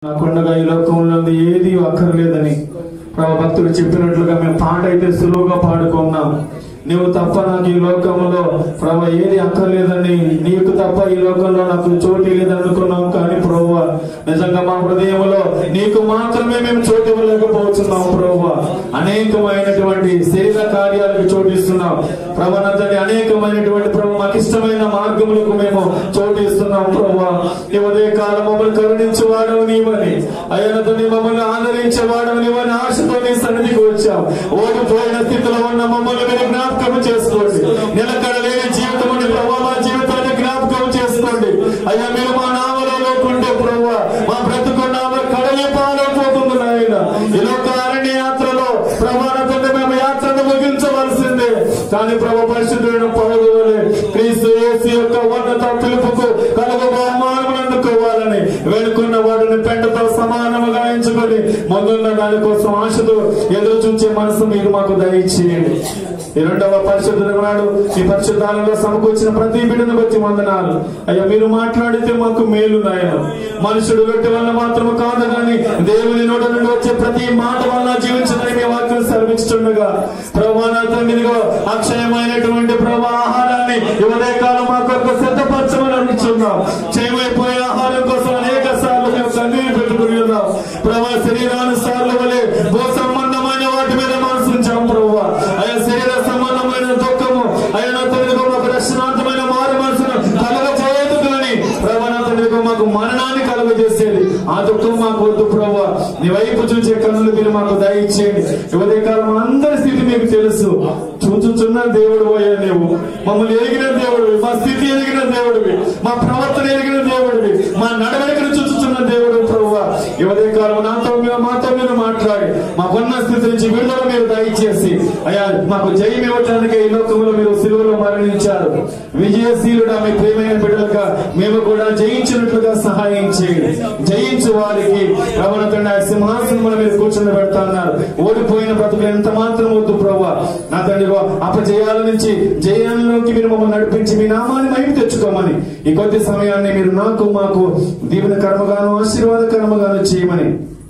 నాకుండగా ఈ లోకంలో ఏది అక్కర్లేదని ప్రభు భక్తుడు చెప్పినట్లుగా మేము పాట అయితే సులువుగా పాడుకున్నాం నువ్వు తప్ప నాకు ఈ లోకంలో ప్రభు ఏది అక్కర్లేదని నీకు తప్ప ఈ లోకంలో నాకు చోటు లేదనుకున్నాం కానీ ప్రభు నిజంగా మా హృదయంలో నీకు మాత్రమే మేము చోటు ఇవ్వలేకపోతున్నాం ప్రభు అనేకమైనటువంటి శరీర కార్యాలకు చోటిస్తున్నాం ప్రభనంతటి అనేకమైనటువంటి ప్రభు మాకు ఇష్టమైన మార్గములకు మేము చోటిస్తున్నాం ప్రభు ఈ ఉదయ కాలం మమ్మల్ని కరుణించేవాడవు నీవని అయ్యనతో నీ మమ్మల్ని ఆదరించేవాడవు నీవని ఆశతో నీ సన్నిధికి వచ్చాం ఓడిపోయిన స్థితిలో ఉన్న మమ్మల్ని మీరు జ్ఞాపకం చేసుకోండి నిలకడలేని జీవితం ఉండి ప్రభు మా జీవితాన్ని జ్ఞాపకం చేసుకోండి అయ్యా మీరు మా నామలో లేకుంటే ప్రభు మా బ్రతుకు నామ కడలి పాలైపోతుంది నాయన ఈ లోక అరణ్య యాత్రలో ప్రభావంతో మేము యాత్రను ముగించవలసిందే కానీ ప్రభు పరిశుద్ధుడు పౌరు వలె క్రీస్తు యేసు యొక్క ఉన్నత పిలుపుకు కలుగు బహుమానం అందుకోవాలని వేడుకున్న వాడిని పెంటతో సమానముగా ఎంచుకొని మొదలున్న దాని కోసం ఆశతో ఎదురు చూచే మనసు మీరు మాకు దయచేయండి ఈ రెండవ పరిశుద్ధుల నాడు ఈ పరిశుద్ధాలలో సమకూర్చిన ప్రతి బిడ్డను బట్టి వందనాలు అయ్యా మీరు మాట్లాడితే మాకు మేలు నాయన మనుషుడు గట్టి వల్ల మాత్రం కాదు కానీ దేవుని నోట నుండి వచ్చే ప్రతి మాట వల్ల జీవించడానికి మీ వాక్యం సెలవిస్తుండగా ప్రభావంతో మీరుగా అక్షయమైనటువంటి ప్రభా ఆహారాన్ని ఈ ఉదయకాలం మా కొరకు సిద్ధపరచమని అడుగుతున్నాం చేయమైపోయే ఆహారం కోసం అనేక సార్లు మేము కన్నీరు పెట్టుకుని ఉన్నాం ప్రభా శరీరానుసార్లు వలె భూ సంబంధమైన వాటి మీద మనసు ఉంచాం ప్రభా అయ్యా శరీర సంబంధమైన దుఃఖము అయినా తొలిగా మాకు రక్షణార్థమైన మారు మనసును కలగ చేయదు కానీ ప్రభావంతో మాకు మరణాన్ని కలుగజేసేది ఆ దుఃఖం మాకు వద్దు ప్రభా నీ వైపు చూసే కన్నులు మీరు మాకు దయచేయండి ఉదయ కాలం అందరి స్థితి మీకు తెలుసు చూచుచున్న దేవుడు పోయా నీవు మమ్మల్ని ఎరిగిన దేవుడివి మా స్థితి ఎరిగిన దేవుడివి మా ప్రవర్తన ఎరిగిన దేవుడివి మా నడవడికను చూచుచున్న దేవుడు ప్రభువా ఈ ఉదయ కాలం నాతో మీరు మాతో మీరు మాట్లాడి మాకున్న స్థితి నుంచి విడుదల మీరు దయచేసి అయ్యా మాకు జయం ఇవ్వటానికి ఈ లోకంలో మీరు సిలువలో మరణించారు విజయశీలుడా మీ ప్రేమైన బిడ్డలుగా మేము కూడా జయించినట్లుగా సహాయం చేయండి జయించు వారికి ప్రవణతండి ఆ సింహాసనం మీరు కూర్చొని పెడతాన్నారు ఓడిపోయిన బ్రతుకు ఎంత మాత్రం వద్దు ప్రభు నా తండ్రి అపజయాల నుంచి జయాల్లోకి మీరు మమ్మల్ని నడిపించి మీ నామాన్ని మైపు తెచ్చుకోమని ఈ కొద్ది సమయాన్ని మీరు నాకు మాకు దీవెన కర్మగాను ఆశీర్వాద కర్మగాను చేయమని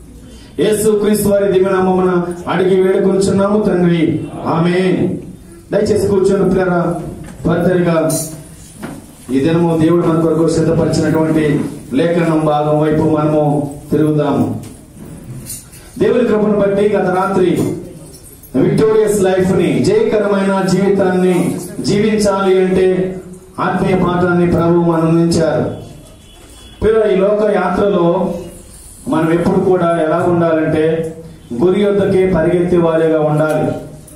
యేసు క్రీస్తు వారి దివ్యనామమున అడిగి వేడుకొంచున్నాము తండ్రి ఆమె దయచేసి కూర్చొని పిల్లరా భర్తరిగా ఈ దినము దేవుడు మన కొరకు సిద్ధపరిచినటువంటి లేఖనం భాగం వైపు మనము తిరుగుదాము దేవుని కృపను బట్టి గత రాత్రి విక్టోరియస్ లైఫ్ ని జయకరమైన జీవితాన్ని జీవించాలి అంటే ఆత్మీయ పాఠాన్ని ప్రభు మనం అందించారు పిల్లల ఈ లోక యాత్రలో మనం ఎప్పుడు కూడా ఎలా ఉండాలంటే గురి యొద్దకే పరిగెత్తే వారిగా ఉండాలి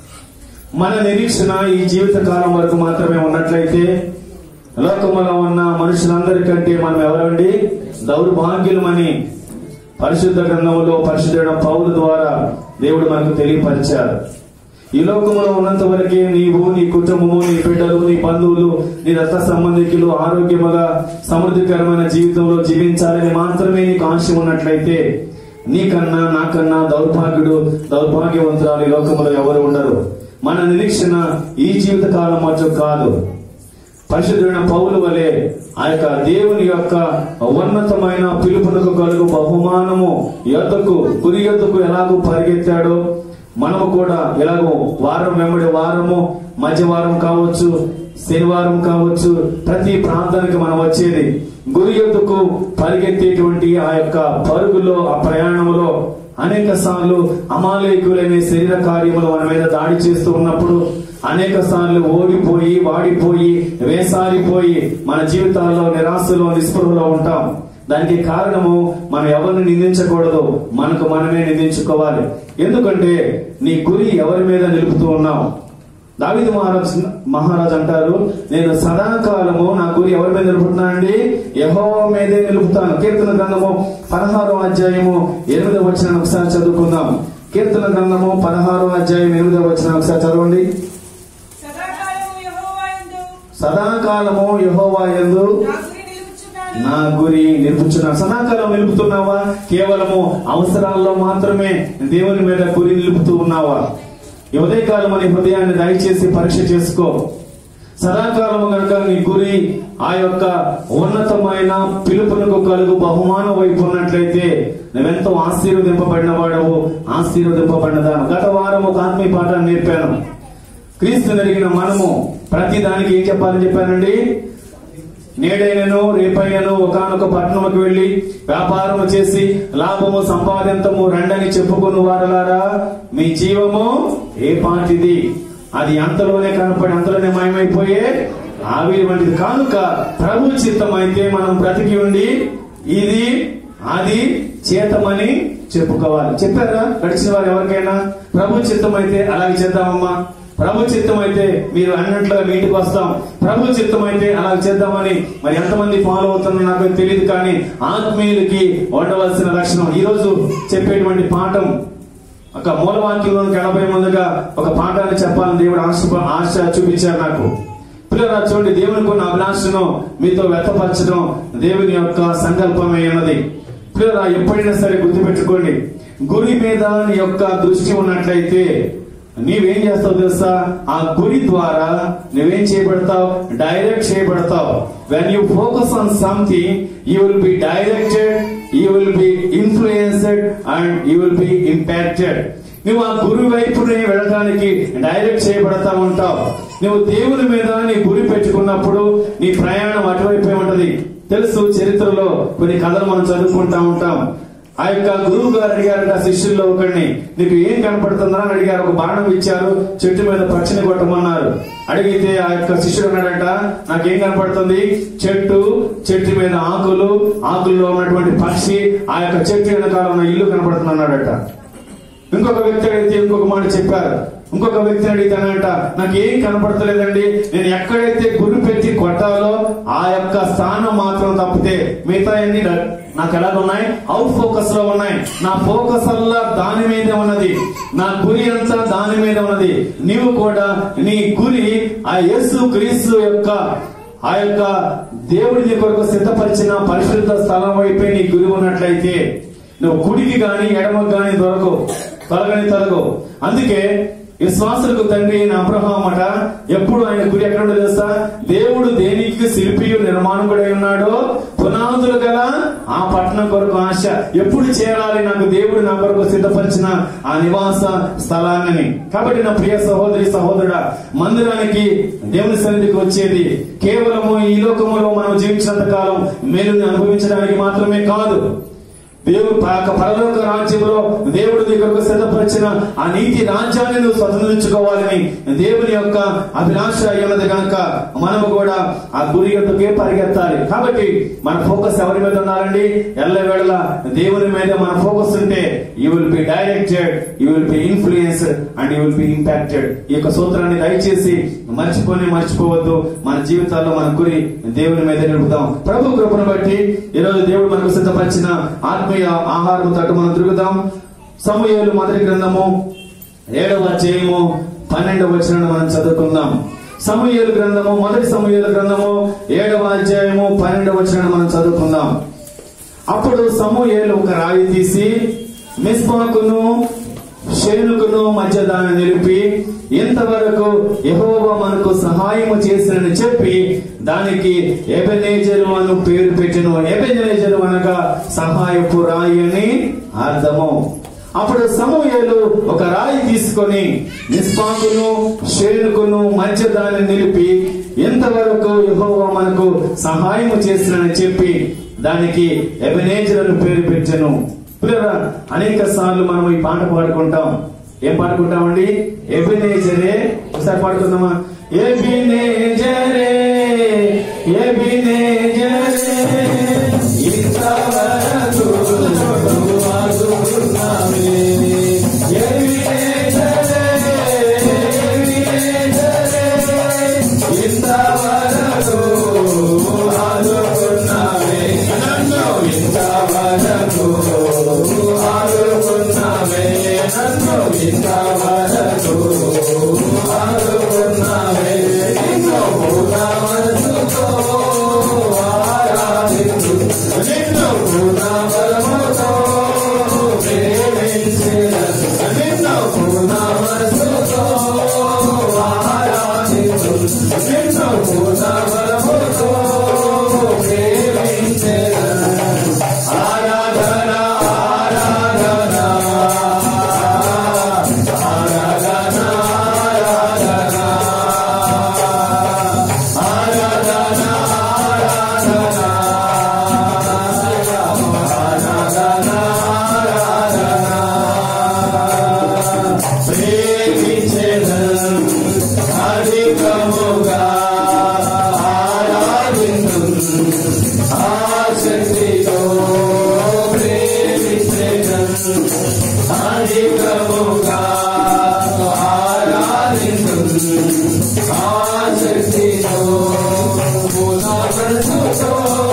మన నిరీక్షణ ఈ జీవిత కాలం వరకు మాత్రమే ఉన్నట్లయితే లోకములో ఉన్న మనుషులందరికంటే మనం ఎవరండి దౌర్భాగ్యులమని పరిశుద్ధ గ్రంథములో పరిశుద్ధ పౌరు ద్వారా దేవుడు మనకు తెలియపరిచారు ఈ లోకములో ఉన్నంత వరకే నీవు నీ కుటుంబము నీ బిడ్డలు నీ బంధువులు నీ రక్త సంబంధికులు ఆరోగ్యముగా సమృద్ధికరమైన జీవితంలో జీవించాలని మాత్రమే నీకు ఆశ ఉన్నట్లయితే నీకన్నా నాకన్నా దౌర్భాగ్యుడు దౌర్భాగ్యవంతురాలు ఈ లోకములో ఎవరు ఉండరు మన నిరీక్షణ ఈ జీవిత కాలం మధ్య కాదు పరిశుద్ధుడైన పౌలు వలె ఆ యొక్క దేవుని యొక్క ఉన్నతమైన పిలుపునకు కలుగు బహుమానము యొద్దకు గురి యొద్దకు ఎలాగో పరిగెత్తాడో మనము కూడా ఎలాగో వారం వెంబడి వారము మధ్యవారం కావచ్చు శనివారం కావచ్చు ప్రతి ప్రాంతానికి మనం వచ్చేది గురి యొద్దకు పరిగెత్తేటువంటి ఆ యొక్క పరుగులో ఆ ప్రయాణంలో అనేక సార్లు అమాలయకులైన శరీర కార్యములు మన మీద దాడి చేస్తూ ఉన్నప్పుడు అనేక సార్లు ఓడిపోయి వాడిపోయి వేసారిపోయి మన జీవితాల్లో నిరాశలో నిస్పృహలో ఉంటాం దానికి కారణము మనం ఎవరిని నిందించకూడదు మనకు మనమే నిందించుకోవాలి ఎందుకంటే నీ గురి ఎవరి మీద నిలుపుతూ ఉన్నావు దావిదు మహారాజ్ మహారాజ్ అంటారు నేను సదాకాలము నా గురి ఎవరి మీద నిలుపుతున్నానండి యహో మీదే నిలుపుతాను కీర్తన గ్రంథము పదహారో అధ్యాయము ఎనిమిదవ వచ్చిన ఒకసారి చదువుకుందాం కీర్తన గ్రంథము పదహారో అధ్యాయం ఎనిమిదవ వచ్చిన ఒకసారి చదవండి సదాకాలము యెహోవాయందు సదాకాలము యహోవా యందు నా గురి నిలుపుచున్నాను. నా గురి నిలుపుచున్నాను సదాకాలం నిలుపుతున్నావా కేవలము అవసరాల్లో మాత్రమే దేవుని మీద గురి నిలుపుతూ ఉన్నావా ఈ ఉదయకాలం నీ హృదయాన్ని దయచేసి పరీక్ష చేసుకో సదాకాలము కనుక నీ గురి ఆ యొక్క ఉన్నతమైన పిలుపునకు కలుగు బహుమానం వైపు ఉన్నట్లయితే నువ్వెంతో ఆశీర్వదింపబడిన వాడవు ఆశీర్వదింపబడినదాను గత వారం ఒక ఆత్మీయ పాఠాన్ని నేర్పాను క్రీస్తు నెరిగిన మనము ప్రతి దానికి ఏం చెప్పాలని చెప్పానండి నేడైనను రేపైనను ఒకనొక పట్టణముకు వెళ్లి వ్యాపారము చేసి లాభము సంపాదింతము రండని చెప్పుకుని వారలారా మీ జీవము ఏ పాటిది అది అంతలోనే కనపడి అంతలోనే మాయమైపోయే ఆవిరి వంటిది కానుక ప్రభు చిత్తం అయితే మనం బ్రతికి ఉండి ఇది అది చేతమని చెప్పుకోవాలి చెప్పారా గడిచిన వారు ఎవరికైనా ప్రభు చిత్తం అయితే అలాగే చేద్దామమ్మా ప్రభు చిత్తం అయితే మీరు అన్నట్లో మీ ఇంటికి వస్తాం ప్రభు చిత్తం అయితే అలా చేద్దామని మరి ఎంతమంది ఫాలో అవుతున్నా నాకు తెలియదు కానీ ఆత్మీయులకి ఉండవలసిన లక్షణం ఈ రోజు చెప్పేటువంటి పాఠం ఒక మూలవాక్యంలోనికి ఎనభై ముందుగా ఒక పాఠాన్ని చెప్పాలని దేవుడు ఆశ ఆశ చూపించారు నాకు పిల్లరా చూడండి దేవుని కొన్ని అభిలాషను మీతో వ్యక్తపరచడం దేవుని యొక్క సంకల్పమై ఉన్నది పిల్లరా ఎప్పుడైనా సరే గుర్తుపెట్టుకోండి గురి మీద నీ యొక్క దృష్టి ఉన్నట్లయితే నీవేం చేస్తావు తెలుసా ఆ గురి ద్వారా నువ్వేం చేయబడతావు డైరెక్ట్ చేయబడతావు when you focus on something you will be directed you will be influenced and you will be impacted నువ్వు ఆ గురి వైపునే వెళ్ళడానికి డైరెక్ట్ చేయబడతా ఉంటావు నువ్వు దేవుని మీద నీ గురి పెట్టుకున్నప్పుడు నీ ప్రయాణం అటువైపే ఉంటది తెలుసు చరిత్రలో కొన్ని కథలు మనం చదువుకుంటా ఉంటాం ఆ యొక్క గురువు గారు అడిగారంట శిష్యుల్లో ఒకడిని నీకు ఏం కనపడుతుందా అని అడిగారు ఒక బాణం ఇచ్చారు చెట్టు మీద పక్షిని కొట్టమన్నారు అడిగితే ఆ యొక్క శిష్యుడు అన్నాడంట నాకేం కనపడుతుంది చెట్టు చెట్టు మీద ఆకులు ఆకుల్లో ఉన్నటువంటి పక్షి ఆ యొక్క చెట్టు వెనకాల ఉన్న ఇల్లు కనపడుతుంది అన్నాడట ఇంకొక వ్యక్తి అడిగితే ఇంకొక మాట చెప్పారు ఇంకొక వ్యక్తి అడిగితేనంట నాకు ఏం కనపడతలేదండి నేను ఎక్కడైతే గురి పెట్టి కొట్టాలో ఆ యొక్క స్థానం మాత్రం తప్పితే మిగతా అన్ని నాకు ఎలా ఉన్నాయి అవుట్ ఫోకస్ లో ఉన్నాయి నా ఫోకస్ అల్లా దాని మీదే ఉన్నది నా గురి అంతా దాని మీద ఉన్నది నీవు కూడా నీ గురి ఆ యేసు క్రీస్తు యొక్క ఆ యొక్క దేవుడి నీ కొరకు సిద్ధపరిచిన పరిశుద్ధ స్థలం వైపే నీ గురి ఉన్నట్లయితే నువ్వు కుడికి గాని ఎడమకు గాని దొరకవు తొలగని తొలగవు అందుకే విశ్వాసులకు తండ్రి అయిన అబ్రహాం అట ఎప్పుడు ఆయన గురి ఎక్కడ ఉండదు తెలుసా దేవుడు దేనికి శిల్పియు నిర్మాణం కూడా ఉన్నాడో పునాదులు గల ఆ పట్టణం కొరకు ఆశ ఎప్పుడు చేరాలి నాకు దేవుడు నా కొరకు సిద్ధపరిచిన ఆ నివాస స్థలాన్ని కాబట్టి నా ప్రియ సహోదరి సహోదరుడా మందిరానికి దేవుని సన్నిధికి వచ్చేది కేవలము ఈ లోకములో మనం జీవించినంత కాలం మేలుని అనుభవించడానికి మాత్రమే కాదు దేవుడు ప- పరలోక రాజ్యంలో దేవుడు నీ కొరకు సిద్ధపరిచిన ఆ నీతి రాజ్యాన్ని నువ్వు స్వతంత్రించుకోవాలని దేవుని యొక్క అభిలాష అయ్యున్నది కనుక మనము కూడా ఆ గురి యొక్కకే పరిగెత్తాలి కాబట్టి మన ఫోకస్ ఎవరి మీద ఉండాలండి ఎల్లవేళ దేవుని మీద మన ఫోకస్ ఉంటే you will be directed you will be influenced and you will be impacted ఈ యొక్క సూత్రాన్ని దయచేసి మర్చిపోని మర్చిపోవద్దు మన జీవితాల్లో మన గురి దేవుని మీద నిలుపుదాం ప్రభు కృపను బట్టి ఈరోజు దేవుడు మనకు సిద్ధపరిచిన ఆత్మీయ ఆహారం తట్టు మనం తిరుగుదాం సమూహలు మొదటి గ్రంథము ఏడవ అధ్యాయము పన్నెండవ వచనాన్ని మనం చదువుకుందాం సమూహలు గ్రంథము మొదటి సమూహల గ్రంథము ఏడవ అధ్యాయము పన్నెండవ వచనాన్ని మనం చదువుకుందాం అప్పుడు సమూహేలు ఒక రాయి తీసి మిస్పాకును షేనుకును మధ్య దాన్ని నిలిపి ఇంతవరకు యెహోవా మనకు సహాయము చేసినని చెప్పి దానికి ఎబెనేజరు అను పేరు పెట్టిన ఎబెనేజరు అనగా సహాయపు రాయి అని అర్థము అప్పుడు సమూహేలు ఒక రాయి తీసుకొని నిస్పాకును షేనుకును మధ్య దాన్ని నిలిపి ఎంతవరకు యెహోవా మనకు సహాయము చేసినని చెప్పి దానికి ఎబెనేజర్ అని పేరు పెట్టాను పిల్లరా అనేక సార్లు మనం ఈ పాట పాడుకుంటాం ఏం పాడుకుంటామండి ఎబినేజరే ఒకసారి పాడుకుందామా ఎబినేజరే ఎబినేజరే ఇంతవరకు నువ్వు ఆదుకున్నావే. ఎబినేజరే, ఎబినేజరే, ఇంతవరకు ఆదుకున్నావే. నన్ను ఇంతవరకు ఆదుకున్నావే. నన్ను ఇంతవరకు ఆదుకున్నావే. నిన్ను పూర్ణ మనసుతో ఆరాధించు. నిన్ను పూర్ణ బలముతో అధికముగా ఆరాధించు ఆశక్తితో పూర్ణపరచుతో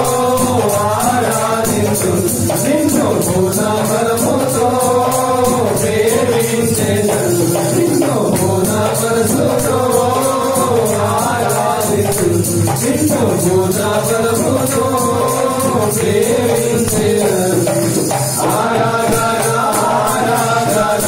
ఆరాధించు నిన్ను పూర్ణపరముతో ప్రేమించేదను నిన్ను పూర్ణపరచుతో ఆరాధించు నిన్ను పూర్ణపరముతో ప్రేమించేదను ఆరాధన ఆరాధన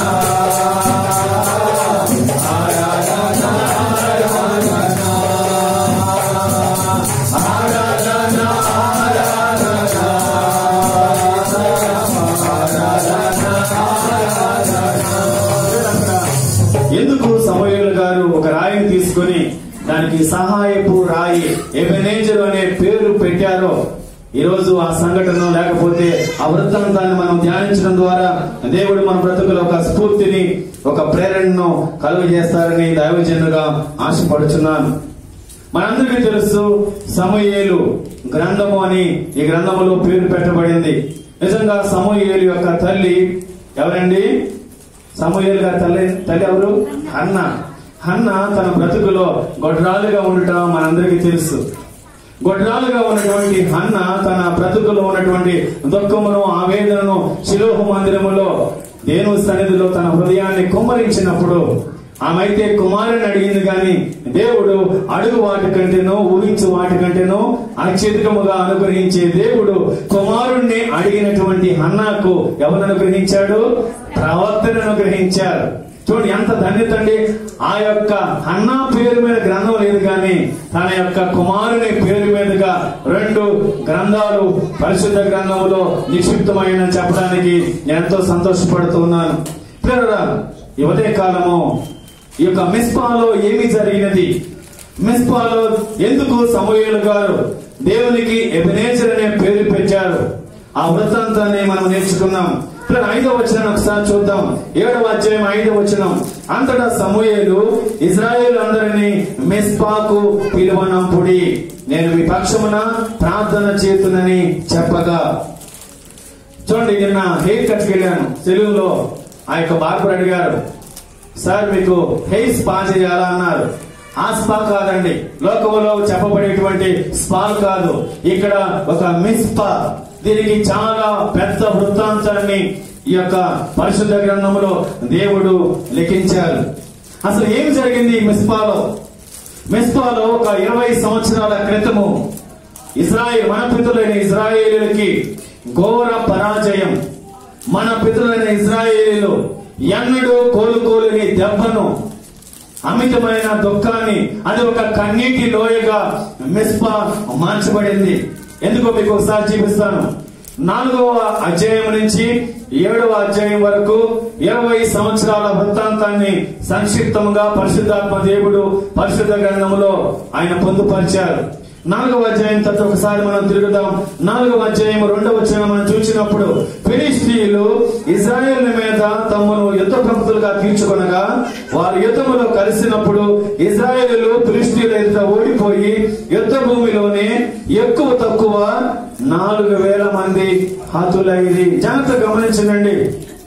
ఎందుకు సమూహలు గారు ఒక రాయిని తీసుకొని దానికి సహాయపు రాయి ఎబెనేజర్ అనే పేరు పెట్టారో ఈ రోజు ఆ సంఘటన లేకపోతే ఆ వృత్తాంతాన్ని మనం ధ్యానించడం ద్వారా దేవుడు మన బ్రతుకులో ఒక స్ఫూర్తిని ఒక ప్రేరణను కలుగజేస్తారని దైవజనుగా ఆశపడుచున్నాను మనందరికీ తెలుసు సమూయేలు గ్రంథము అని ఈ గ్రంథములో పేరు పెట్టబడింది నిజంగా సమూయేలు యొక్క తల్లి ఎవరండి సమూయేలు గారి తల్లి తల్లి ఎవరు హన్న హన్న తన బ్రతుకులో గొడ్రాలుగా ఉండటం మనందరికీ తెలుసు గొడ్రాలుగా ఉన్నటువంటి హన్న తన బ్రతుకులో ఉన్నటువంటి దుఃఖమును ఆవేదనను శిలోహ మందిరములో దేను సన్నిధిలో తన హృదయాన్ని కుమ్మరించినప్పుడు ఆమె అయితే కుమారుని అడిగింది కానీ దేవుడు అడుగు వాటి కంటేనో ఊహించు వాటి కంటేనో అత్యధికముగా అనుగ్రహించే దేవుడు కుమారుణ్ణి అడిగినటువంటి హన్నాకు ఎవరు అనుగ్రహించాడు ప్రవర్తన అనుగ్రహించారు చూడండి ఎంత ధన్యత అండి ఆ యొక్క అన్నా పేరు మీద గ్రంథం లేదు కానీ తన యొక్క కుమారుని పేరు మీదుగా రెండు గ్రంథాలు పరిశుద్ధ గ్రంథములో నిక్షిప్తమైన చెప్పడానికి నేను ఎంతో సంతోషపడుతున్నాను ప్రేరరా ఈ ఉదయ కాలము ఈ యొక్క మిస్పాలో ఏమి జరిగినది మిస్పాలో ఎందుకు సమూహలు గారు దేవునికి ఎబినేచర్ అనే పేరు పెట్టారు ఆ వృత్తాంతాన్ని మనం నేర్చుకున్నాం ఇక్కడ ఐదవ వచనం ఒకసారి చూద్దాం ఏడవ అధ్యాయం ఐదవ వచనం అంతటా సమూయేలు ఇజ్రాయేల్ అందరినీ మిస్పాకు పిలువనంపుడి నేను మీ పక్షమున ప్రార్థన చేతునని చెప్పగా చూడండి నిన్న హెయిర్ కట్కి వెళ్ళాను సెలవులో ఆ యొక్క బార్బర్ అడిగారు సార్ మీకు హెయిర్ స్పా చేయాలా అన్నారు ఆ స్పా కాదండి లోకంలో చెప్పబడేటువంటి స్పా కాదు ఇక్కడ ఒక మిస్పా దీనికి చాలా పెద్ద వృత్తాంతాన్ని ఈ యొక్క పరిశుద్ధ గ్రంథంలో దేవుడు లిఖించారు అసలు ఏం జరిగింది ఈ మిస్పాలో మిస్పాలో ఒక ఇరవై సంవత్సరాల క్రితము ఇజ్రాయేల్ మన పితృలైన ఇజ్రాయేలులకి ఘోర పరాజయం మన పితృలైన ఇజ్రాయేలీలు ఎన్నడూ కోలుకోలేని దెబ్బను అమితమైన దుఃఖాన్ని అది ఒక కన్నీటి లోయగా మిస్పా మార్చబడింది ఎందుకో మీకు ఒకసారి చూపిస్తాను నాలుగవ అధ్యాయం నుంచి ఏడవ అధ్యాయం వరకు ఇరవై సంవత్సరాల వృత్తాంతాన్ని సంక్షిప్తంగా పరిశుద్ధాత్మ దేవుడు పరిశుద్ధ గ్రంథంలో ఆయన పొందుపరిచారు నాలుగవ అధ్యాయం తర్వాత ఒకసారి మనం తిరుగుదాం నాలుగవ అధ్యాయం రెండవ వచనం మనం చూసినప్పుడు ఫిలిస్తీయులు ఇజ్రాయేల్ మీద తమను యుద్ధ ప్రముఖులుగా తీర్చుకొనగా వారు యుద్ధములో కలిసినప్పుడు ఇజ్రాయేలు ఫిలిస్తీయుల ఎదుట ఓడిపోయి యుద్ధ భూమిలోనే ఎక్కువ తక్కువ నాలుగు వేల మంది హతులైంది జాగ్రత్త గమనించండి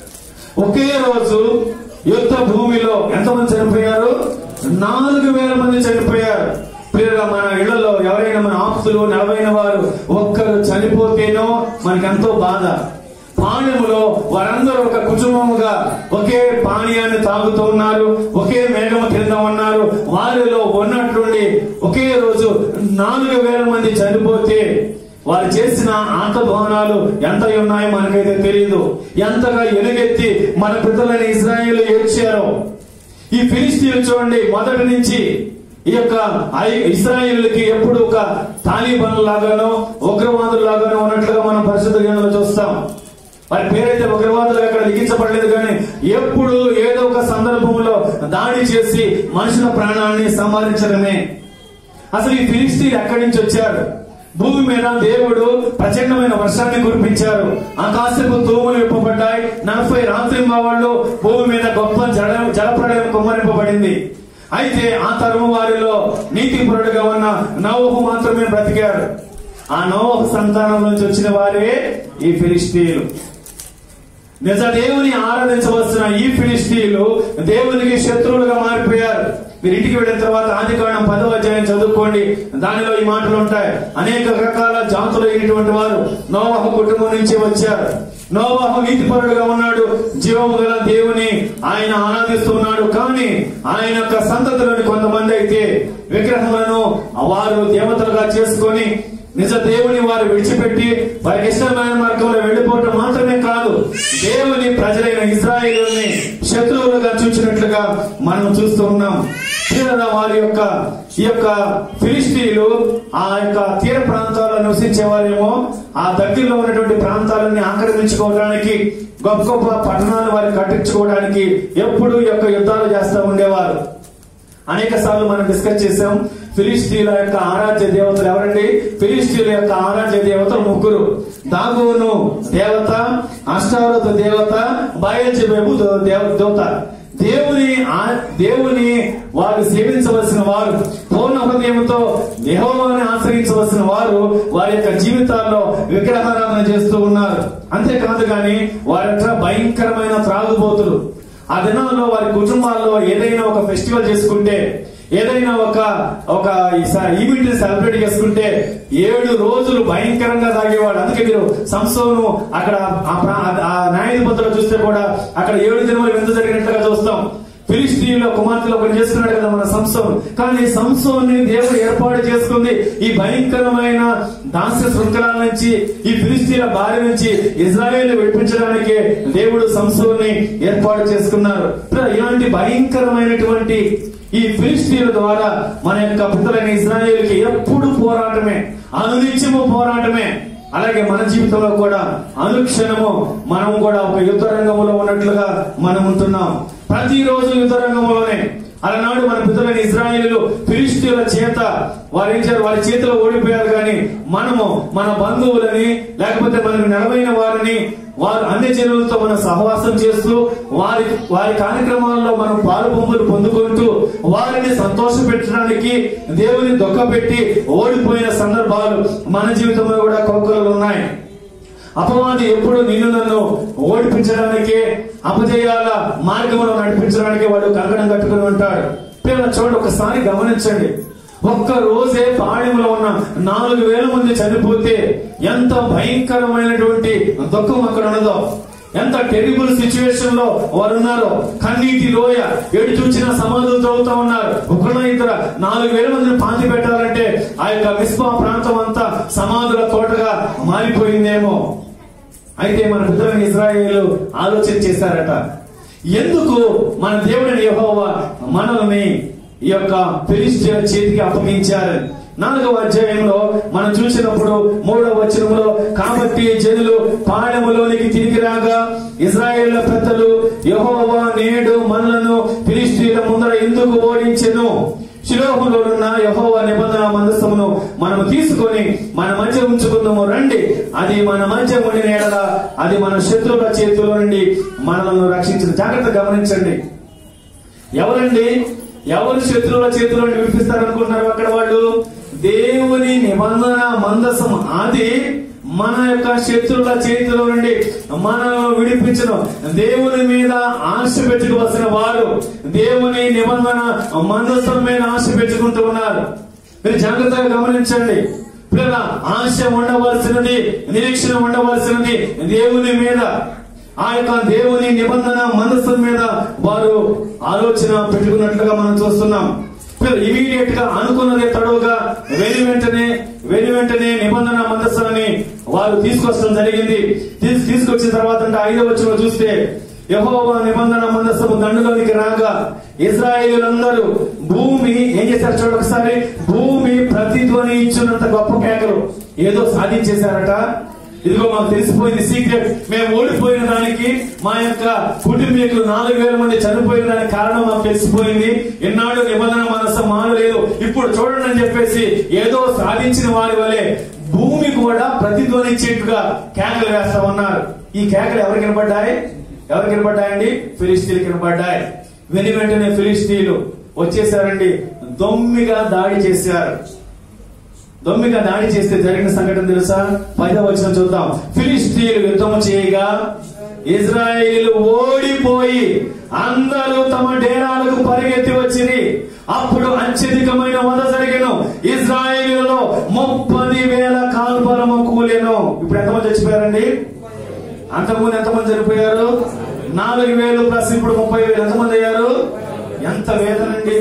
ఒకే రోజు యుద్ధ భూమిలో ఎంతమంది చనిపోయారు నాలుగు వేల మంది చనిపోయారు ప్రియుల మన ఇళ్లలో ఎవరైనా మన ఆప్తులు నిలవైన వారు ఒక్కరు చనిపోతేనో మనకి ఎంతో బాధ పాణ్యములో వారందరూ ఒక కుటుంబముగా ఒకే పానీయాన్ని తాగుతూ ఉన్నారు ఒకే మేఘము కింద ఉన్నారు వారిలో ఉన్నట్టుండి ఒకే రోజు నాలుగు వేల మంది చనిపోతే వారు చేసిన ఆంతభవనాలు ఎంత ఉన్నాయో మనకైతే తెలియదు ఎంతగా ఎలుగెత్తి మన పితలని ఇజ్రాయేల్ ఏడ్చారో ఈ ఫిలిస్తీన్లు చూడండి మొదటి నుంచి ఈ యొక్క ఐ- ఇస్రాయేలుకి ఎప్పుడు ఒక తాలిబాన్ లాగానో ఉగ్రవాదులు లాగానో ఉన్నట్లుగా మనం పరిశుద్ధ గ్రంథంలో చూస్తాం వారి పేరైతే ఉగ్రవాదులు అక్కడ లిఖించబడలేదు కానీ ఎప్పుడు ఏదో ఒక సందర్భంలో దాడి చేసి మనుషుల ప్రాణాన్ని సంహరించడమే అసలు ఈ ఫిలిస్తీన్ ఎక్కడి నుంచి వచ్చారు భూమి మీద దేవుడు ప్రచండమైన వర్షాన్ని కురిపించారు ఆకాశపు తూములు విప్పబడ్డాయి నలభై రాత్రి వాళ్ళు భూమి మీద గొప్ప జల జలప్రళయం కుమ్మరింపబడింది అయితే ఆ తరము వారిలో నీతిపరుడుగా ఉన్న నవోహు మాత్రమే బ్రతికారు ఆ నవోహు సంతానం నుంచి వచ్చిన వారే ఈ ఫిలిస్తీన్లు నిజ దేవుని ఆరాధించవలసిన ఈ ఫిలిస్తీన్లు దేవునికి శత్రువులుగా మారిపోయారు మీరు ఇంటికి వెళ్ళిన తర్వాత ఆది కాండం పదవ అధ్యాయం చదువుకోండి దానిలో ఈ మాటలు ఉంటాయి అనేక రకాల జాతులు అయినటువంటి వారు నోవాహ కుటుంబం నుంచి వచ్చారు నోవాహు నీతిపరుడుగా ఉన్నాడు జీవము గల దేవుని ఆయన ఆరాధిస్తున్నాడు కానీ ఆయన యొక్క సంతతిలోని కొంతమంది అయితే విగ్రహములను వారు దేవతలుగా చేసుకొని నిజ దేవుని వారు విడిచిపెట్టి వారికి ఇష్టమైన మార్గంలో వెళ్ళిపోవటం మాత్రమే కాదు దేవుని ప్రజలైన ఇజ్రాయిల్ని శత్రువులుగా చూచినట్లుగా మనం చూస్తూ ఉన్నాం ప్రియులారా, వారి యొక్క ఈ యొక్క ఫిలిస్తీన్లు ఆ యొక్క తీర ప్రాంతాల్లో నివసించే వారేమో ఆ దగ్గరలో ఉన్నటువంటి ప్రాంతాలని ఆక్రమించుకోవడానికి గొప్ప గొప్ప పట్టణాలు వారు కట్టించుకోవడానికి ఎప్పుడు ఈ యొక్క యుద్ధాలు చేస్తూ ఉండేవారు అనేక సార్లు మనం డిస్కస్ చేసాం ఫిలిస్తీన్ల యొక్క ఆరాధ్య దేవతలు ఎవరండి ఫిలిస్తీన్ల యొక్క ఆరాధ్య దేవతలు ముగ్గురు దాగోను దేవత అష్టారోత దేవత బయల్జెబెబు దో- దేవ- దేవత దేవుని ఆ- దేవుని వారు సేవించవలసిన వారు పూర్ణ హృదయంతో యెహోవాని ఆశ్రయించవలసిన వారు వారి యొక్క జీవితాల్లో విగ్రహారాధన చేస్తూ ఉన్నారు అంతేకాదు కానీ వారట్లా భయంకరమైన త్రాగుబోతులు ఆ దినాల్లో వారి కుటుంబాల్లో ఏదైనా ఒక ఫెస్టివల్ చేసుకుంటే ఏదైనా ఒక ఒక ఈవెంట్ సెలబ్రేట్ చేసుకుంటే ఏడు రోజులు భయంకరంగా తాగేవాడు అందుకే మీరు సంసోను అక్కడ ఆ ప్రా- ఆ న్యాయాధిపతులు చూస్తే కూడా అక్కడ ఏడు దినములు విందు జరిగినట్లుగా చూస్తాం ఫిలిస్తీన్లో కుమార్తెలో ఒకటి చేస్తున్నాడు కదా మన సంసోన్ కానీ సంసోన్ని దేవుడు ఏర్పాటు చేసుకుంది ఈ భయంకరమైన దాస్య శృంఖలాల నుంచి ఈ ఫిలిస్తీన్ల బారి నుంచి ఇజ్రాయేల్ విడిపించడానికి దేవుడు సంసోన్ని ఏర్పాటు చేసుకున్నారు ప్ర- ఇలాంటి భయంకరమైనటువంటి ఈ ఫిలిస్తీన్ల ద్వారా మన యొక్క పితలైన ఇజ్రాయేల్కి ఎప్పుడు పోరాటమే అనునిత్యము పోరాటమే అలాగే మన జీవితంలో కూడా అనుక్షణము మనం కూడా ఒక యుద్ధ రంగంలో ఉన్నట్లుగా మనం ఉంటున్నాం ప్రతిరోజు యుద్ధ రంగంలోనే అలనాడు మన పితలైన ఇజ్రాయేలు ఫిలిస్తీన్ల చేత వారు ఏం చేశారు వారి చేతిలో ఓడిపోయారు కానీ మనము మన బంధువులని లేకపోతే మనకు నెలవైన వారిని వారు అన్ని జనులతో మనం సహవాసం చేస్తూ వారి వారి కార్యక్రమాల్లో మనం పాలు పంపులు పొందుకుంటూ వారిని సంతోష పెట్టడానికి దేవుని దొక్కపెట్టి ఓడిపోయిన సందర్భాలు మన జీవితంలో కూడా కొక్కలు ఉన్నాయి అపవాది ఎప్పుడు నిన్ను నన్ను ఓడిపించడానికి అపజయాల మార్గంలో నడిపించడానికి వాడు కంకణం కట్టుకుని ఉంటాడు పిల్లల చూడండి ఒకసారి గమనించండి ఒక్క రోజే పాళెంలో ఉన్న నాలుగు వేల మంది చనిపోతే ఎంత భయంకరమైనటువంటి దుఃఖం అక్కడ ఉన్నదో ఎంత టెరిబుల్ సిచ్యువేషన్ లో వారు ఉన్నారో కన్నీటి లోయ ఎటు చూచిన సమాధులు తవ్వుతా ఉన్నారు ఒకళ్ళ ఇద్దరు నాలుగు వేల మందిని పాతి పెట్టాలంటే ఆ యొక్క విస్పా ప్రాంతం అంతా సమాధుల తోటగా మారిపోయిందేమో అయితే మన పితరుని ఇజ్రాయేలు ఆలోచన చేశారట ఎందుకు మన దేవుడిని యెహోవా మనల్ని ఈ యొక్క ఫిలిస్తీన్ల చేతికి అప్పగించారని నాలుగవ అధ్యాయంలో మనం చూసినప్పుడు మూడవ వచనంలో కాబట్టి జనులు పాళెములోనికి తిరిగి రాగా ఇజ్రాయేళ్ల పెద్దలు యెహోవా నేడు మనలను ఫిలిస్తీన్ల ముందర ఎందుకు ఓడించెను శిలోహులోనున్న యహోవా నిబంధన మందస్థమును మనము తీసుకొని మన మధ్య ఉంచుకుందాము రండి అది మన మధ్య ఉండిన ఎడల అది మన శత్రువుల చేతిలో నుండి మనలను రక్షించిన జాగ్రత్త గమనించండి ఎవరండి ఎవరు శత్రువుల చేతిలో నుండి విడిపిస్తారు అనుకుంటున్నారు అక్కడ వాళ్ళు దేవుని నిబంధన మందసం అది మన యొక్క శత్రువుల చేతిలో నుండి మనల్ని విడిపించను దేవుని మీద ఆశ పెట్టుకోవాల్సిన వారు దేవుని నిబంధన మందసం మీద ఆశ పెట్టుకుంటూ ఉన్నారు మీరు జాగ్రత్తగా గమనించండి పిల్లల ఆశ ఉండవలసినది నిరీక్షణ ఉండవలసినది దేవుని మీద ఆ యొక్క దేవుని నిబంధన మనస్సు మీద వారు ఆలోచన పెట్టుకున్నట్లుగా మనం చూస్తున్నాం ఇమీడియట్ గా అనుకున్నదే తడవుగా వెను వెంటనే వెను వెంటనే నిబంధన మందస్సులని వారు తీసుకొచ్చడం జరిగింది తీసు- తీసుకొచ్చిన తర్వాత అంటే ఐదో వచ్చిన చూస్తే యహోవా నిబంధన మందస్సు దండులోనికి రాగా ఇజ్రాయేలులందరూ భూమి ఏం చేశారు చూడ ఒకసారి భూమి ప్రతిధ్వని ఇచ్చినంత గొప్ప కేకలు ఏదో సాధించేశారట ఇదిగో మాకు తెలిసిపోయింది సీక్రెట్ మేము ఓడిపోయిన దానికి మా యొక్క కుటుంబీకులు నాలుగు వేల మంది చనిపోయిన దానికి కారణం మాకు తెలిసిపోయింది ఎన్నాడు నిబంధన మనసు మానలేదు ఇప్పుడు చూడండి అని చెప్పేసి ఏదో సాధించిన వారి వలె భూమి కూడా ప్రతిధ్వనించేట్టుగా కేకలు వేస్తా ఉన్నారు ఈ కేకలు ఎవరికి వినపడ్డాయి ఎవరికి వినపడ్డాయండి ఫిలిస్తీన్కి వినపడ్డాయి వెను వెంటనే ఫిలిస్తీన్లు వచ్చేసారండి దొమ్మిగా దాడి చేశారు దొమ్మిగా దాడి చేస్తే జరిగిన సంఘటన తెలుసా పైన వచ్చిన చూద్దాం ఫిలిస్తీన్లు యుద్ధము చేయగా ఇజ్రాయేలు ఓడిపోయి అందరూ తమ డేరాలకు పరిగెత్తి వచ్చిరి అప్పుడు అత్యధికమైన వద జరిగెను ఇజ్రాయేలులో ముప్పది వేల కాల్బలము కూలెను ఇప్పుడు ఎంతమంది చచ్చిపోయారండి అంతకుముందు ఎంతమంది చనిపోయారు నాలుగు వేలు ప్లస్ ఇప్పుడు ముప్పై వేలు ఎంతమంది అయ్యారు ఎంత వేదనండి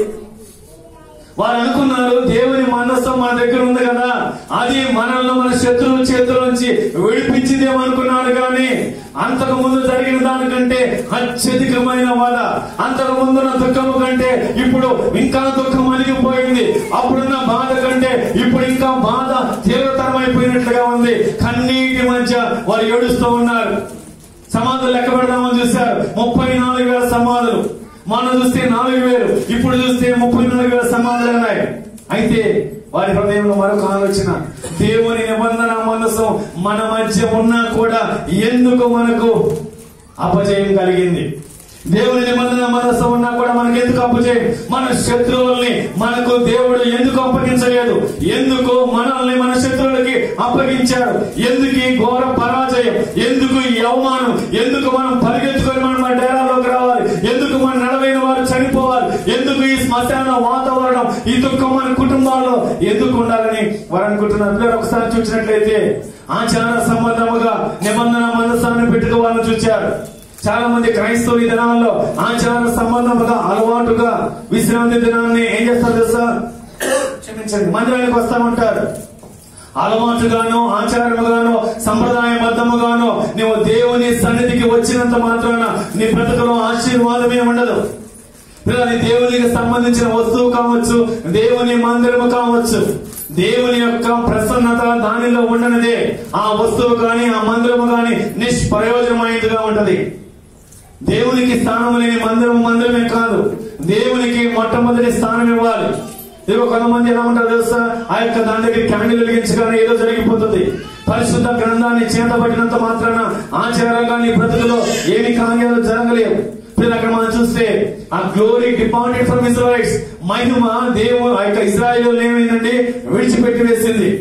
వారు అనుకున్నారు దేవుని మనస్సు మన దగ్గర ఉంది కదా అది మనల్ని మన శత్రువు చేతుల నుంచి విడిపించిందేమో అనుకున్నాడు కానీ అంతకు ముందు జరిగిన దానికంటే అత్యధికమైన వద అంతకు ముందున్న దుఃఖము కంటే ఇప్పుడు ఇంకా దుఃఖం అలిగిపోయింది అప్పుడున్న బాధ కంటే ఇప్పుడు ఇంకా బాధ తీవ్రతరమైపోయినట్లుగా ఉంది కన్నీటి మధ్య వారు ఏడుస్తూ ఉన్నారు సమాధులు లెక్క పెడదామని చూశారు ముప్పై నాలుగు వేల సమాధులు మనం చూస్తే నాలుగు వేలు ఇప్పుడు చూస్తే ముప్పై నాలుగు వేల సమాధులు ఉన్నాయి అయితే వారి హృదయంలో మరొక ఆలోచన దేవుని నిబంధన మనసు మన మధ్య ఉన్నా కూడా ఎందుకు మనకు అపజయం కలిగింది దేవుని నిబంధన మనసు ఉన్నా కూడా మనకు ఎందుకు అప్పచేయం మన శత్రువుల్ని మనకు దేవుడు ఎందుకు అప్పగించలేదు ఎందుకు మనల్ని మన శత్రువులకి అప్పగించారు ఎందుకు ఈ ఘోర పరాజయం ఎందుకు ఈ అవమానం ఎందుకు మనం పరిగెత్తుకొని మనం మన డేరాలోకి రావాలి ఎందుకు మన నడవైన వారు చనిపోవాలి ఎందుకు ఈ శ్మశాన వాతావరణం ఈ దుఃఖం మన కుటుంబాల్లో ఎందుకు ఉండాలని వారు అనుకుంటున్నారు పిల్లలు ఒకసారి చూసినట్లయితే ఆచార సంబంధముగా నిబంధన మనస్సాన్ని పెట్టుకోవాలని చూచారు చాలా మంది క్రైస్తవులు ఈ దినాల్లో ఆచార సంబంధముగా అలవాటుగా విశ్రాంతి దినాన్ని ఏం చేస్తారు తెలుసా క్షమించండి మందిరానికి వస్తా ఉంటారు అలవాటుగానో ఆచారముగానో సంప్రదాయబద్ధముగానో నువ్వు దేవుని సన్నిధికి వచ్చినంత మాత్రాన నీ బ్రతుకులో ఆశీర్వాదమే ఉండదు పిల్లలు దేవునికి సంబంధించిన వస్తువు కావచ్చు దేవుని మందిరము కావచ్చు దేవుని యొక్క ప్రసన్నత దానిలో ఉండనిదే ఆ వస్తువు కానీ ఆ మందిరము కానీ నిష్ప్రయోజనమైనదిగా ఉంటది దేవునికి స్థానం లేని మందిరం మందిరమే కాదు దేవునికి మొట్టమొదటి స్థానం ఇవ్వాలి ఇదిగో కొంతమంది ఎలా ఉంటారు తెలుసా ఆ యొక్క దాని దగ్గర క్యాండిల్ వెలిగించగానే ఏదో జరిగిపోతుంది పరిశుద్ధ గ్రంథాన్ని చేతబట్టినంత మాత్రాన ఆచారంగా నీ బ్రతుకులో ఏమి కార్యాలు జరగలేవు ఇప్పుడు అక్కడ మనం చూస్తే ఆ గ్లోరీ డిపార్టెడ్ ఫ్రమ్ ఇజ్రాయిల్స్ మహిమ దేవుడు ఆ యొక్క ఇజ్రాయిల్ ఏమైందండి విడిచిపెట్టి వేసింది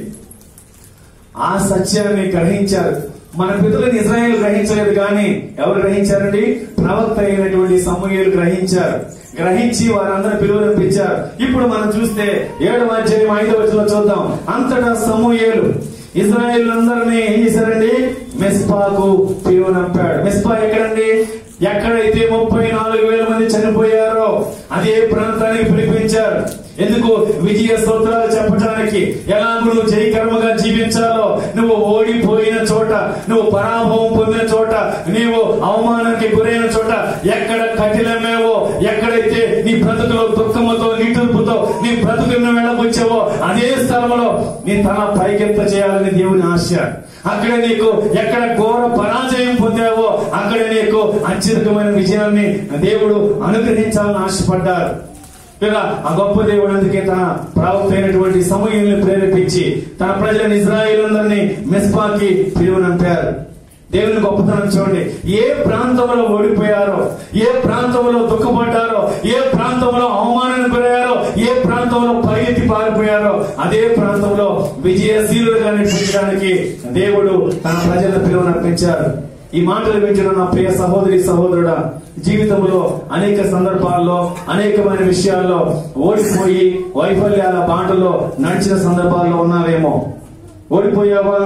ఆ సత్యాన్ని గ్రహించారు మన పితరులను ఇజ్రాయేల్ గ్రహించలేదు కానీ ఎవరు గ్రహించారండి ప్రవక్త అయినటువంటి సమూహలు గ్రహించారు గ్రహించి వారందరూ పిలువనిపించారు ఇప్పుడు మనం చూస్తే ఏడవ అధ్యాయం ఐదవ వచనంలో చూద్దాం అంతటా సమూహేలు ఇజ్రాయేల్ అందరినీ ఏం చేశారండి మెస్పాకు పిలువనంపాడు మెస్పా ఎక్కడండి ఎక్కడైతే ముప్పై నాలుగు వేల మంది చనిపోయారో అదే ప్రాంతానికి పిలిపించారు ఎందుకు విజయ స్తోత్రాలు చెప్పడానికి ఎలా నువ్వు జయకరముగా జీవించాలో నువ్వు ఓడిపోయిన చోట నువ్వు పరాభవం పొందిన చోట నీవు అవమానానికి గురైన చోట ఎక్కడ కఠినమేవో ఎక్కడైతే నీ బ్రతుకులో దుఃఖముతో నిటుర్పుతో నీ బ్రతుకును వెళ్ళబుచ్చావో అదే స్థలంలో నీ తల పైకెత్త చేయాలని దేవుని ఆశ అక్కడ నీకు ఎక్కడ ఘోర పరాజయం పొందావో అక్కడ నీకు అత్యధికమైన విజయాన్ని దేవుడు అనుగ్రహించాలని ఆశపడ్డారు ఇలా ఆ గొప్ప దేవుడు అందుకే తన ప్రవక్త అయినటువంటి సమూహాన్ని ప్రేరేపించి తన ప్రజలను ఇజ్రాయేల్ అందరినీ మెస్పాకి పిలువనంపారు దేవుని గొప్పతనం చూడండి ఏ ప్రాంతంలో ఓడిపోయారో ఏ ప్రాంతంలో దుఃఖపడ్డారో ఏ ప్రాంతంలో అవమానానికి గురయ్యారో ఏ ప్రాంతంలో పరిగెత్తి పారిపోయారో అదే ప్రాంతంలో విజయశీలుగా నడిపించడానికి దేవుడు తన ప్రజలను పిలువనర్పించారు ఈ మాటలు వింటున్న నా ప్రియ సహోదరి సహోదరుడా జీవితంలో అనేక సందర్భాల్లో అనేకమైన విషయాల్లో ఓడిపోయి వైఫల్యాల బాటలో నడిచిన సందర్భాల్లో ఉన్నావేమో ఓడిపోయావా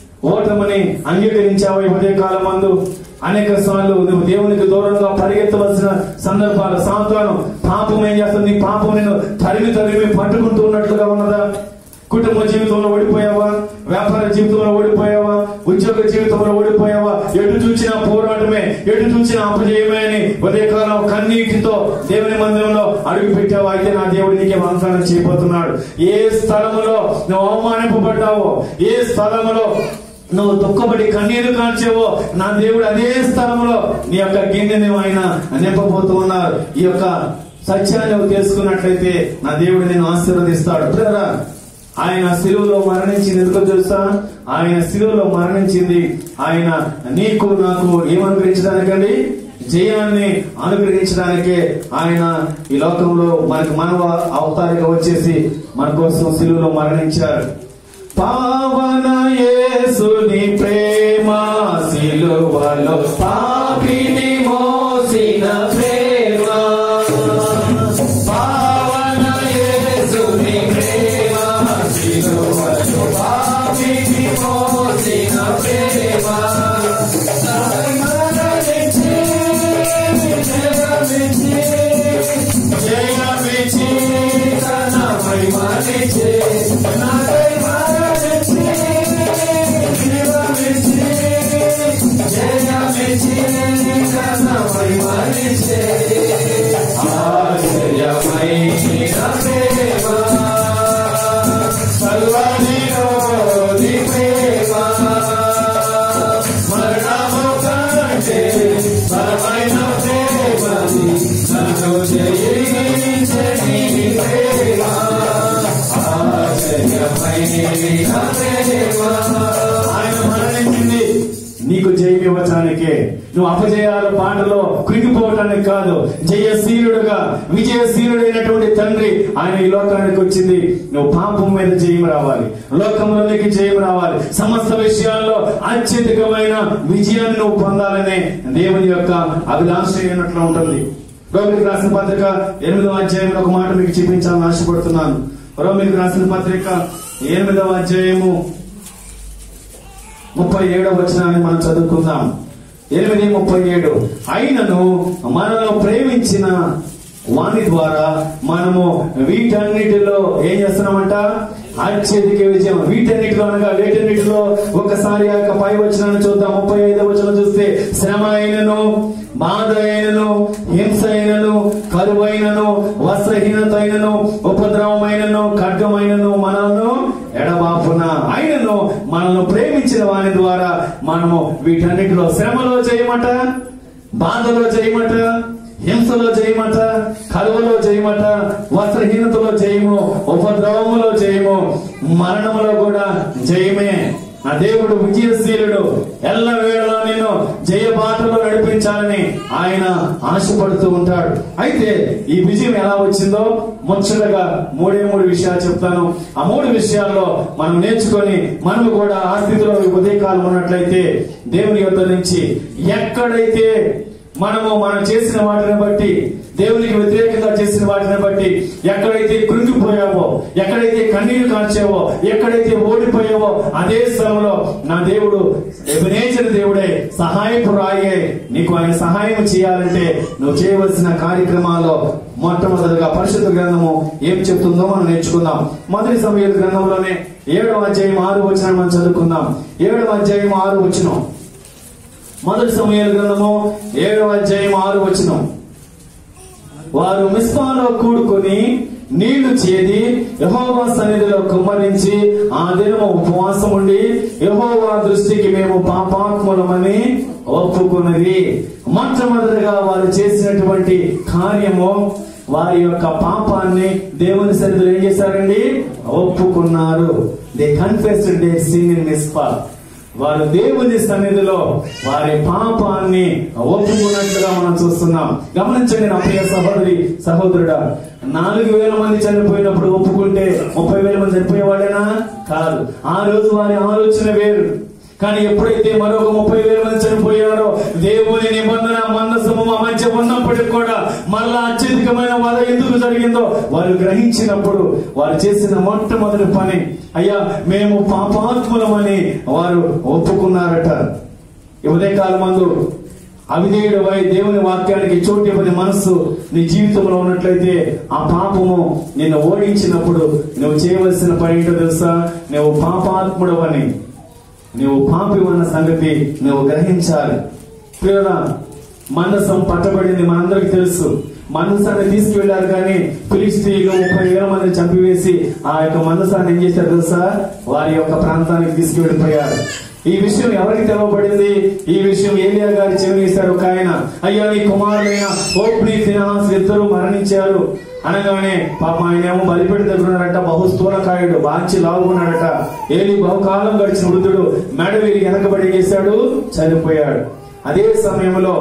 ఓటమని అంగీకరించావా ఈ ఉదయ కాలం మందు అనేక సార్లు నువ్వు దేవునికి దూరంగా పరిగెత్తవలసిన సందర్భాలు సాంత్వనం పాపం ఏం చేస్తుంది నీ పాపం నేను తరిమి తరిమి పట్టుకుంటూ ఉన్నట్లుగా ఉన్నదా కుటుంబ జీవితంలో ఓడిపోయావా వ్యాపార జీవితంలో ఓడిపోయావా ఉద్యోగ జీవితంలో ఓడిపోయావా ఎటు చూసినా పోరాటమే ఎటు చూసినా అపజయమే అని ఉదయకాలం కన్నీటితో దేవుని మందిరంలో అడుగు పెట్టావా అయితే నా దేవుడు నీకే వాగ్దానం చేయబోతున్నాడు ఏ స్థలములో నువ్వు అవమానింపబడ్డావో ఏ స్థలములో నువ్వు దుఃఖపడి కన్నీరు కాల్చేవో నా దేవుడు అదే స్థలంలో నీ యొక్క గిన్నెని ఆయన నింపబోతూ ఉన్నారు ఈ యొక్క సత్యాన్ని నువ్వు తెలుసుకున్నట్లయితే నా దేవుడు నేను ఆశీర్వదిస్తాడు బ్రదరా ఆయన శిలువలో మరణించింది ఎందుకో తెలుసా ఆయన శిలువలో మరణించింది ఆయన నీకు నాకు ఏమనుగ్రహించడానికండి జయాన్ని అనుగ్రహించడానికే ఆయన ఈ లోకంలో మనకు మనవ అవతారిగా వచ్చేసి మన కోసం శిలువలో మరణించారు పావన యేసుని ప్రేమ సిలువలో పావన పరిచే ఆశ్చర్యమైన ప్రేమ సర్వనిరోధి ప్రేమ మరణము కంటే బలమైన ప్రేమది నన్ను జయించని ప్రేమ ఆశ్చర్యమైన ప్రేమ ఆయన మరణించింది నీకు జయం ఇవ్వటానికే నువ్వు అపజయాల బాటలో కృంగిపోవటానికి కాదు జయశీలుడుగా విజయశీలుడైనటువంటి తండ్రి ఆయన ఈ లోకానికి వచ్చింది నువ్వు పాపం మీద జయం రావాలి లోకంలోనికి జయం రావాలి సమస్త విషయాల్లో అత్యధికమైన విజయాన్ని నువ్వు పొందాలనే దేవుని యొక్క అభిలాష అయినట్లు ఉంటుంది రోమికి రాసిన పత్రిక ఎనిమిదవ అధ్యాయంలో ఒక మాట మీకు చూపించాలని ఆశపడుతున్నాను రోమికి రాసిన పత్రిక ఎనిమిదవ అధ్యాయము ముప్పై ఏడవ వచనాన్ని మనం చదువుకుందాం ఎనిమిది ముప్పై ఏడు అయినను మనలో ప్రేమించిన వాణి ద్వారా మనము వీటన్నిటిలో ఏం చేస్తున్నామంట అత్యధిక విజయం వీటన్నిటిలో అనగా వీటన్నిటిలో ఒకసారి ఆ యొక్క పై వచనాన్ని చూద్దాం ముప్పై ఐదవ వచనం చూస్తే శ్రమ అయినను బాధ అయినను హింస అయినను కరువైనను వస్త్రహీనత అయినను ఉపద్రవమైనను ఖడ్గమైనను మనను ఎడబాపున ఆయనను మనల్ని ప్రేమించిన వాని ద్వారా మనము వీటన్నిటిలో శ్రమలో చేయమట బాధలో చేయమట హింసలో చేయమట కరువులో చేయమట వస్త్రహీనతలో చేయము ఉపద్రవములో చేయము మరణములో కూడా జయమే నా దేవుడు విజయశీలుడు ఎల్ల వేళలో నేను జయ బాటలో నడిపించాలని ఆయన ఆశపడుతూ ఉంటాడు అయితే ఈ విజయం ఎలా వచ్చిందో ముచ్చటగా మూడే మూడు విషయాలు చెప్తాను ఆ మూడు విషయాల్లో మనం నేర్చుకొని మనము కూడా ఆ స్థితిలో ఈ ఉదయకాలం ఉన్నట్లయితే దేవుని యొద్ద నుంచి ఎక్కడైతే మనము మనం చేసిన వాటిని బట్టి దేవునికి వ్యతిరేకంగా చేసిన వాటిని బట్టి ఎక్కడైతే కృంగిపోయావో ఎక్కడైతే కన్నీరు కాల్చావో ఎక్కడైతే ఓడిపోయావో అదే స్థలంలో నా దేవుడు ఎబినేచర్ దేవుడే సహాయపు రాయే నీకు ఆయన సహాయం చేయాలంటే నువ్వు చేయవలసిన కార్యక్రమాల్లో మొట్టమొదటిగా పరిశుద్ధ గ్రంథము ఏం చెప్తుందో మనం నేర్చుకుందాం మొదటి సమయ గ్రంథంలోనే ఏడవ అధ్యాయం ఆరు వచ్చిన మనం చదువుకుందాం ఏడవ అధ్యాయం ఆరు వచ్చినాం మొదటి సమయాల గ్రంథము ఏడవ అధ్యాయం ఆరు వచనం వారు మిస్పాలో కూడుకొని నీళ్లు చేది యహోవా సన్నిధిలో కుమ్మరించి ఆ దినము ఉపవాసం ఉండి యహోవా దృష్టికి మేము పాపాత్ములమని ఒప్పుకున్నది మొట్టమొదటిగా వారు చేసినటువంటి కార్యము వారి యొక్క పాపాన్ని దేవుని సన్నిధిలో ఏం చేశారండి ఒప్పుకున్నారు they confessed they seen in Mizpah వారు దేవుని సన్నిధిలో వారి పాపాన్ని ఒప్పుకున్నట్లుగా మనం చూస్తున్నాం గమనించండి నా ప్రియ సహోదరి సహోదరుడా నాలుగు వేల మంది చనిపోయినప్పుడు ఒప్పుకుంటే ముప్పై వేల మంది చనిపోయేవాడేనా కాదు ఆ రోజు వారి ఆలోచన వేరు కానీ ఎప్పుడైతే మరొక ముప్పై వేల మంది చనిపోయారో దేవుని నిబంధన మందసము మా మధ్య ఉన్నప్పటికి కూడా మళ్ళా అత్యధికమైన వద ఎందుకు జరిగిందో వారు గ్రహించినప్పుడు వారు చేసిన మొట్టమొదటి పని అయ్యా మేము పాపాత్ములమని వారు ఒప్పుకున్నారట ఈ ఉదయకాలం మందు అవిధేయుడవై దేవుని వాక్యానికి చోటు ఇవ్వని మనస్సు నీ జీవితంలో ఉన్నట్లయితే ఆ పాపము నిన్ను ఓడించినప్పుడు నువ్వు చేయవలసిన పని ఏంటో తెలుసా నువ్వు పాపాత్ముడవని నువ్వు పాపివన్న సంగతి నువ్వు గ్రహించాలి ప్రియురా మనసం పట్టబడింది మనందరికి తెలుసు మనసాన్ని తీసుకువెళ్లారు కానీ ఫిలిస్తీన్లు ముప్పై వేల మంది చంపివేసి ఆ యొక్క మనసాన్ని ఏం చేశారు తెలుసా వారి యొక్క ప్రాంతానికి తీసుకువెళ్ళిపోయారు ఈ విషయం ఎవరికి తెలవబడింది ఈ విషయం ఏలియా గారి చెవినిస్తారు ఒక ఆయన అయ్యా నీ కుమారులైన ఓప్ని ఫినాన్స్ ఇద్దరు మరణించారు అనగానే పాప ఆయన ఏమో బలిపెట్టి దగ్గర ఉన్నాడట బహు స్థూలకాయుడు బాంచి లాగున్నాడట ఏలి బహుకాలం గడిచిన వృద్ధుడు మెడ వీరికి వెనకబడి చేశాడు చనిపోయాడు అదే సమయంలో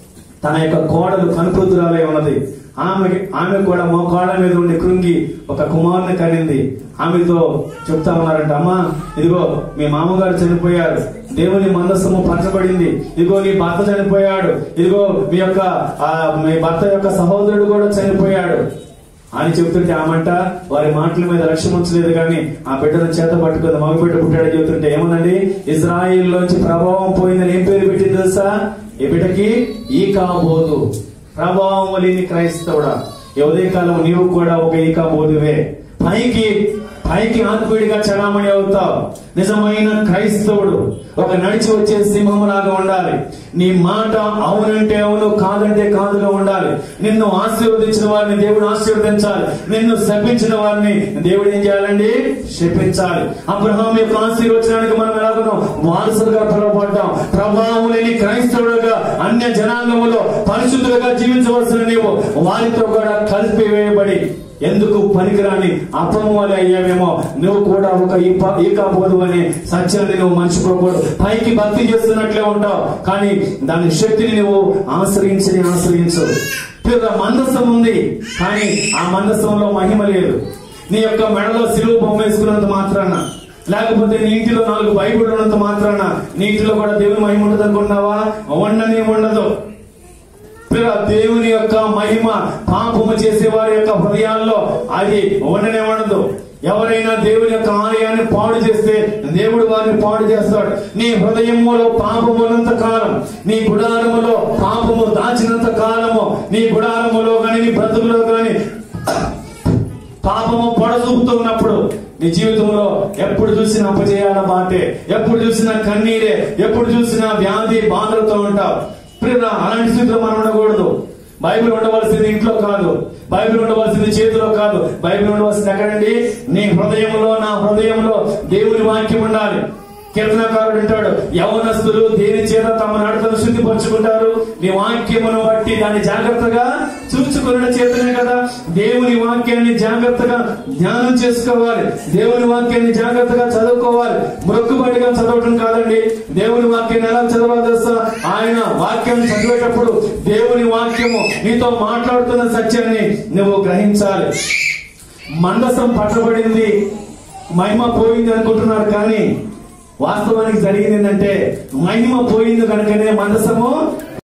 తన యొక్క కోడలు కనుపుతురాలే ఉన్నది ఆమె ఆమె కూడా మోకాళ్ళ మీద ఉండి కృంగి ఒక కుమారుని కనింది ఆమెతో చెప్తా ఉన్నారంట అమ్మా ఇదిగో మీ మామగారు చనిపోయారు దేవుని మందస్సము పరచబడింది ఇదిగో నీ భర్త చనిపోయాడు ఇదిగో మీ యొక్క ఆ, మీ భర్త యొక్క సహోదరుడు కూడా చనిపోయాడు అని చెప్తుంటే ఆమంట వారి మాటల మీద లక్ష్యం ఉంచలేదు కానీ ఆ బిడ్డను చేత పట్టుకుంది మగ బిడ్డ పుట్టాడు చెబుతుంటే ఏమన్నది ఇజ్రాయిల్ లోంచి ప్రభావం పోయిందని ఏం పేరు పెట్టింది తెలుసా ఈ బిడ్డకి ఈ కాబోదు ప్రభావం లేని క్రైస్తవుడా ఈ ఉదయకాలం నీవు కూడా ఒక ఈ కాబోదువే పైకి పైకి ఆత్మీయుడిగా చలామణి అవుతావు నిజమైన క్రైస్తవుడు ఒక నడిచి వచ్చే సింహంలాగా ఉండాలి నీ మాట అవునంటే అవును కాదంటే కాదుగా ఉండాలి నిన్ను ఆశీర్వదించిన వారిని దేవుడు ఆశీర్వదించాలి నిన్ను శపించిన వారిని దేవుడు ఏం చేయాలండి శపించాలి అబ్రహాం యొక్క ఆశీర్వచనానికి మనం ఎలాగున్నాం వారసులుగా పిలువబడ్డాం ప్రభావం లేని క్రైస్తవుడుగా అన్య జనాంగములో పరిశుద్ధులుగా జీవించవలసిన నీవు వారితో కూడా కలిపి వేయబడి ఎందుకు పనికిరాని అప్పము వలె అయ్యావేమో నువ్వు కూడా ఒక ఈప- ఈకాబోధు అనే సత్యాన్ని నువ్వు మర్చిపోకూడదు పైకి భక్తి చేస్తున్నట్లే ఉంటావు కానీ దాని శక్తిని నువ్వు ఆశ్రయించని ఆశ్రయించు పిల్ల మందసం ఉంది కానీ ఆ మందసంలో మహిమ లేదు నీ యొక్క మెడలో సిలువ బొమ్మ వేసుకున్నంత మాత్రాన లేకపోతే నీ ఇంటిలో నాలుగు బైబిల్ ఉన్నంత మాత్రాన నీ ఇంటిలో కూడా దేవుని మహిమ ఉండదు అనుకున్నావా ఉండనే ఉండదు ప్రియ దేవుని యొక్క మహిమ పాపము చేసే వారి యొక్క హృదయాల్లో అది ఉండనే ఉండదు ఎవరైనా దేవుని యొక్క ఆలయాన్ని పాడు చేస్తే దేవుడు వారిని పాడు చేస్తాడు నీ హృదయములో పాపము ఉన్నంత కాలం నీ గుడారములో పాపము దాచినంత కాలము నీ గుడారములో గాని నీ బ్రతుకులో గాని పాపము పొడసూపుతున్నప్పుడు నీ జీవితంలో ఎప్పుడు చూసినా అపజయాల బాటే ఎప్పుడు చూసినా కన్నీరే ఎప్పుడు చూసినా వ్యాధి బాధలతో ఉంటావు ప్రియ అలాంటి స్థితిలో మనం ఉండకూడదు బైబిల్ ఉండవలసింది ఇంట్లో కాదు బైబిల్ ఉండవలసింది చేతిలో కాదు బైబిల్ ఉండవలసింది ఎక్కడండి నీ హృదయంలో నా హృదయంలో దేవుని వాక్యం ఉండాలి కీర్తనకారుడు అంటాడు యవనస్తులు దేని చేత తమ నడతను శుద్ధిపరుచుకుంటారు నీ వాక్యమును బట్టి దాన్ని జాగ్రత్తగా చూచుకున్న చేతనే కదా దేవుని వాక్యాన్ని జాగ్రత్తగా ధ్యానం చేసుకోవాలి దేవుని వాక్యాన్ని జాగ్రత్తగా చదువుకోవాలి మొక్కుబడిగా చదవటం కాదండి దేవుని వాక్యాన్ని ఎలా చదవాలి తెలుసా ఆయన వాక్యం చదివేటప్పుడు దేవుని వాక్యము నీతో మాట్లాడుతున్న సత్యాన్ని నువ్వు గ్రహించాలి మందసం పట్టబడింది మహిమ పోయింది అనుకుంటున్నారు కానీ వాస్తవానికి జరిగింది ఏంటంటే మహిమ పోయింది కనుకనే మందసము